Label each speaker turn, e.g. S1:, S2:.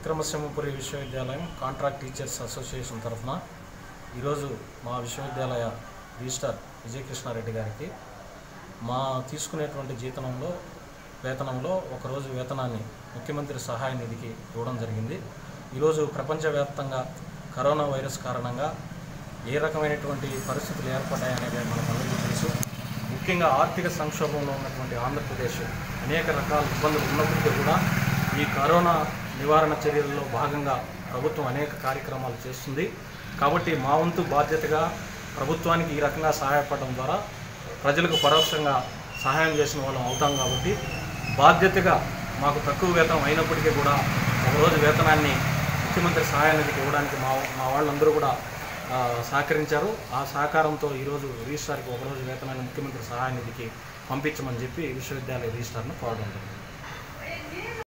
S1: విక్రమసింహపురి విశ్వవిద్యాలయం contract teachers association తరఫున ఈరోజు మా విశ్వవిద్యాలయ రిజిస్టార్ విజయకృష్ణారెడ్డి గారికి మా తీసుకునేటువంటి జీతనంలో వేతనంలో ఒకరోజు వేతనాన్ని ముఖ్యమంత్రి సహాయ నిధికి ఇవ్వడం జరిగింది ఈరోజు ప్రపంచవ్యాప్తంగా కరోనా వైరస్ కారణంగా ఏ రకమైనటువంటి పరిస్థితులు ఏర్పడ్డాయనేది మనకందరికీ తెలుసు ముఖ్యంగా ఆర్థిక సంక్షోభంలో ఉన్నటువంటి ఆంధ్రప్రదేశ్ అనేక రకాల ఇబ్బందులు ఉన్నప్పటికీ కూడా ఈ కరోనా నివారణ చర్యల్లో భాగంగా ప్రభుత్వం అనేక కార్యక్రమాలు చేస్తుంది కాబట్టి మా వంతు బాధ్యతగా ప్రభుత్వానికి ఈ రకంగా సహాయపడడం ద్వారా ప్రజలకు పరోక్షంగా సహాయం చేసిన వాళ్ళం అవుతాం కాబట్టి బాధ్యతగా మాకు తక్కువ వేతనం అయినప్పటికీ కూడా ఒకరోజు వేతనాన్ని ముఖ్యమంత్రి సహాయ నిధికి ఇవ్వడానికి మా మా వాళ్ళందరూ కూడా ఆ, సహకరించారు ఆ సహకారంతో ఈరోజు రిజిస్ట్రార్కి ఒకరోజు వేతనాన్ని ముఖ్యమంత్రి సహాయ నిధికి పంపించమని చెప్పి విశ్వవిద్యాలయ రిజిస్ట్రార్ను కోరడం జరిగింది